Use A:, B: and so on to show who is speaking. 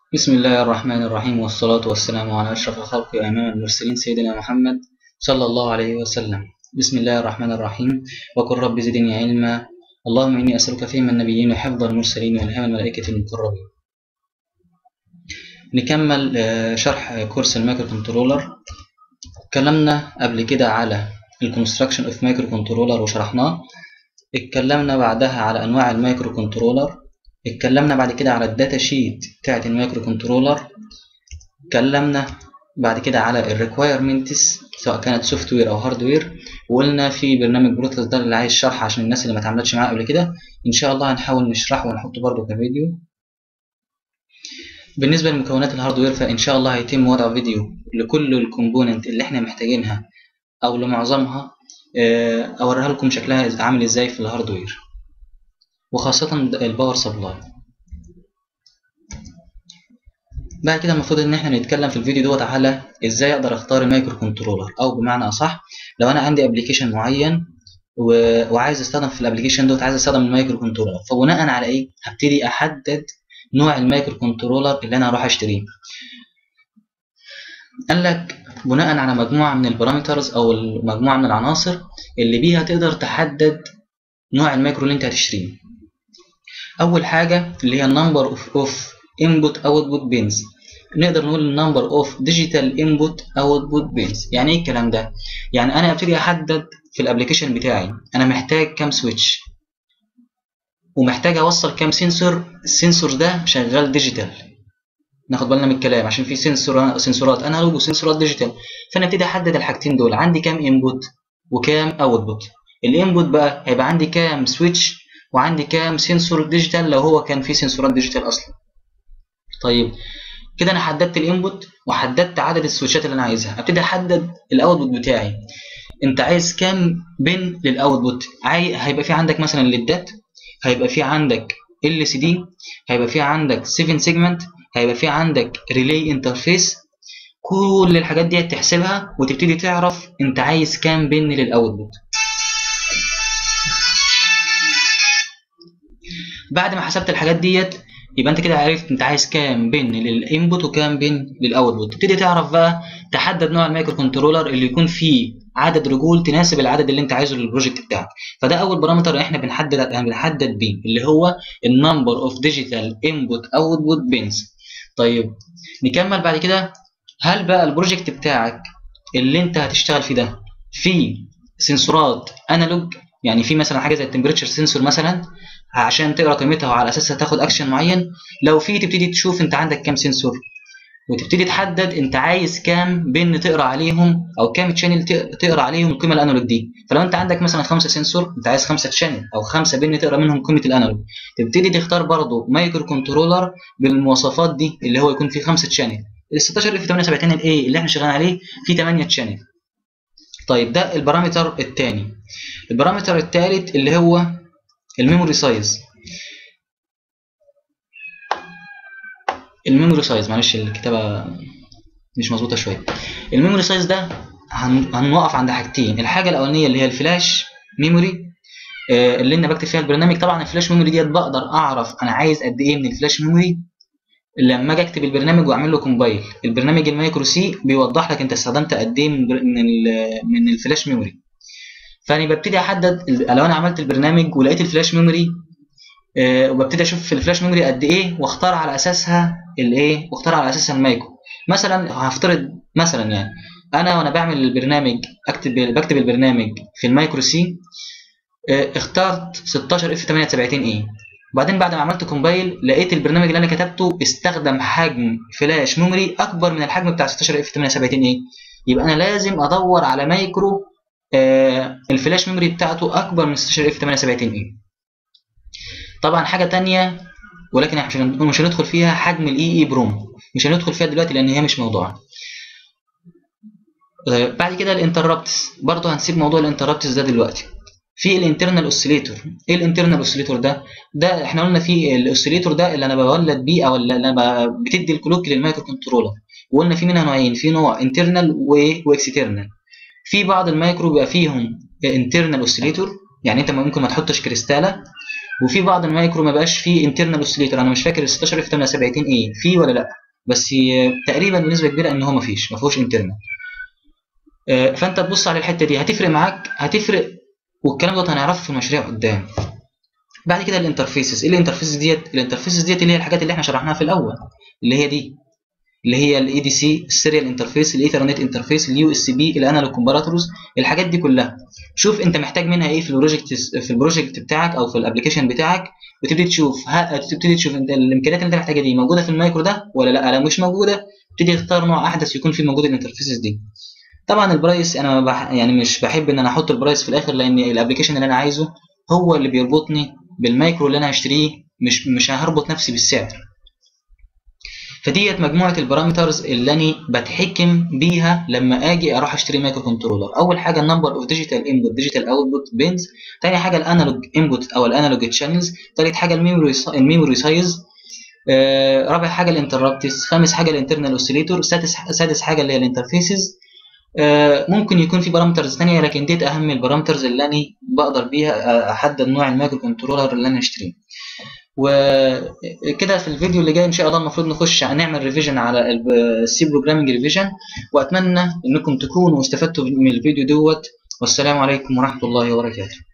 A: بسم الله الرحمن الرحيم والصلاة والسلام على أشرف الخلق وإمام المرسلين سيدنا محمد صلى الله عليه وسلم بسم الله الرحمن الرحيم وقل رب زدني علما اللهم إني أسألك فهم النبيين وحفظ المرسلين وإلهام الملائكة المقربين نكمل آه، شرح كورس المايكرو كنترولر اتكلمنا قبل كده على الكونستراكشن اوف مايكرو كنترولر وشرحناه اتكلمنا بعدها على انواع المايكرو كنترولر اتكلمنا بعد كده على الداتا شيت بتاعت المايكرو كنترولر اتكلمنا بعد كده على الريكوايرمنتس سواء كانت سوفت وير او هاردوير وقلنا في برنامج بروتوس ده اللي عايز شرح عشان الناس اللي ما اتعاملتش معاه قبل كده ان شاء الله هنحاول نشرحه ونحطه برضه كفيديو بالنسبه لمكونات الهاردوير فان شاء الله هيتم وضع فيديو لكل الكومبوننت اللي احنا محتاجينها او لمعظمها آه، اوريها لكم شكلها عامل ازاي في الهاردوير وخاصة الباور سبلاي بعد كده المفروض ان احنا نتكلم في الفيديو دوت على ازاي اقدر اختار المايكرو كنترولر او بمعنى اصح لو انا عندي ابلكيشن معين و... وعايز استخدم في الابلكيشن دوت عايز استخدم المايكرو كنترولر فبناء على ايه هبتدي احدد نوع المايكرو كنترولر اللي انا هروح اشتريه قال لك بناء على مجموعة من البارامترز او مجموعة من العناصر اللي بيها تقدر تحدد نوع المايكرو اللي انت هتشتريه اول حاجه اللي هي النمبر اوف اوف انبوت اوتبوت بينز نقدر نقول النمبر اوف ديجيتال انبوت اوتبوت بينز يعني ايه الكلام ده يعني انا ابتدي احدد في الابلكيشن بتاعي انا محتاج كام سويتش ومحتاج اوصل كام سنسور السنسور ده شغال ديجيتال ناخد بالنا من الكلام عشان في سنسور سنسورات انالوج وسنسورات ديجيتال فانا ابتدي احدد الحاجتين دول عندي كام انبوت وكام اوتبوت الانبوت بقى هيبقى عندي كام سويتش وعندي كام سنسور ديجيتال لو هو كان في سنسورات ديجيتال اصلا طيب كده انا حددت الانبوت وحددت عدد السويتشات اللي انا عايزها ابتدي احدد الاوتبوت بتاعي انت عايز كام بن للاوتبوت عاي... هيبقى في عندك مثلا ليدات هيبقى في عندك ال سي دي هيبقى في عندك 7 سيجمنت هيبقى في عندك ريلي انترفيس كل الحاجات دي تحسبها وتبتدي تعرف انت عايز كام بن للاوتبوت بعد ما حسبت الحاجات ديت يبقى انت كده عرفت انت عايز كام بن للانبوت وكام بن للاوتبوت تبتدي تعرف بقى تحدد نوع المايكرو كنترولر اللي يكون فيه عدد رجول تناسب العدد اللي انت عايزه للبروجكت بتاعك فده اول بارامتر احنا بنحدد بنحدد بيه اللي هو النمبر اوف ديجيتال انبوت اوتبوت بنز طيب نكمل بعد كده هل بقى البروجكت بتاعك اللي انت هتشتغل فيه ده فيه سنسورات انالوج يعني في مثلا حاجه زي التمبريتشر سنسور مثلا عشان تقرا قيمتها وعلى اساسها تاخد اكشن معين لو في تبتدي تشوف انت عندك كام سنسور وتبتدي تحدد انت عايز كام بن تقرا عليهم او كام تشانل تقرا عليهم القيمه الانالوج دي فلو انت عندك مثلا خمسه سنسور انت عايز خمسه تشانل او خمسه بن تقرا منهم قيمه الانالوج تبتدي تختار برضو مايكرو كنترولر بالمواصفات دي اللي هو يكون فيه خمسه تشانل ال 16 اف 78 الاي اللي احنا شغالين عليه فيه 8 تشانل طيب ده البارامتر الثاني البارامتر الثالث اللي هو الميموري سايز الميموري سايز معلش الكتابه مش مظبوطه شويه الميموري سايز ده هن... هنوقف عند حاجتين الحاجه الاولانيه اللي هي الفلاش ميموري آه اللي انا بكتب فيها البرنامج طبعا الفلاش ميموري ديت بقدر اعرف انا عايز قد ايه من الفلاش ميموري لما اجي اكتب البرنامج واعمل له كومبايل البرنامج المايكرو سي بيوضح لك انت استخدمت قد ايه من من, من الفلاش ميموري فانا ببتدي احدد لو انا عملت البرنامج ولقيت الفلاش ميموري أه وببتدي اشوف في الفلاش ميموري قد ايه واختار على اساسها الايه واختار على اساسها المايكرو مثلا هفترض مثلا يعني انا وانا بعمل البرنامج اكتب بكتب البرنامج في المايكرو سي أه اخترت 16 اف 78 اي وبعدين بعد ما عملت كومبايل لقيت البرنامج اللي انا كتبته استخدم حجم فلاش ميموري اكبر من الحجم بتاع 16 اف 78 اي يبقى انا لازم ادور على مايكرو آه الفلاش ميموري بتاعته اكبر من 16 اف 78 اي طبعا حاجه تانية ولكن احنا مش هندخل فيها حجم الاي اي بروم مش هندخل فيها دلوقتي لان هي مش موضوعنا آه بعد كده الانتربتس برضه هنسيب موضوع الانتربتس ده دلوقتي في الانترنال اوسيليتور ايه الانترنال اوسيليتور ده ده احنا قلنا في الاوسيليتور ده اللي انا بولد بيه او اللي انا بتدي الكلوك للمايكرو كنترولر وقلنا في منها نوعين في نوع انترنال واكسترنال في بعض المايكرو بيبقى فيهم انترنال اوسيليتور يعني انت ممكن ما تحطش كريستاله وفي بعض المايكرو ما بقاش فيه انترنال اوسيليتور انا مش فاكر ال 16 اف 870 ايه فيه ولا لا بس تقريبا بنسبه كبيره ان هو ما فيش ما فيهوش انترنال فانت تبص على الحته دي هتفرق معاك هتفرق والكلام ده هنعرفه في المشاريع قدام بعد كده الانترفيسز ايه الانترفيسز ديت الانترفيسز ديت اللي هي الحاجات اللي احنا شرحناها في الاول اللي هي دي اللي هي الاي دي سي السيريال انترفيس الايثرنت انترفيس اليو اس بي الانالوج كومباراتورز الحاجات دي كلها شوف انت محتاج منها ايه في البروجكت في البروجكت بتاعك او في الابلكيشن بتاعك وتبتدي تشوف ها تبتدي تشوف انت الامكانيات اللي انت محتاجها دي موجوده في المايكرو ده ولا لا لو مش موجوده تبتدي تختار نوع احدث يكون فيه موجود الانترفيسز دي طبعا البرايس انا بح يعني مش بحب ان انا احط البرايس في الاخر لان الابلكيشن اللي انا عايزه هو اللي بيربطني بالمايكرو اللي انا هشتريه مش مش هربط نفسي بالسعر فديت مجموعه البارامترز اللي انا بتحكم بيها لما اجي اروح اشتري مايكرو كنترولر اول حاجه النمبر اوف ديجيتال انبوت ديجيتال اوتبوت بينز ثاني حاجه الانالوج انبوت او الانالوج تشانلز ثالث حاجه الميموري الميموري سايز آه رابع حاجه الانتربتس خامس حاجه الانترنال اوسيليتور سادس سادس حاجه اللي هي الانترفيسز آه ممكن يكون في بارامترز ثانيه لكن ديت اهم البارامترز اللي انا بقدر بيها احدد نوع المايكرو كنترولر اللي انا اشتريه وكده في الفيديو اللي جاي ان شاء الله المفروض نخش نعمل ريفيجن على السي بروجرامنج ريفيجن واتمنى انكم تكونوا استفدتوا من الفيديو دوت والسلام عليكم ورحمه الله وبركاته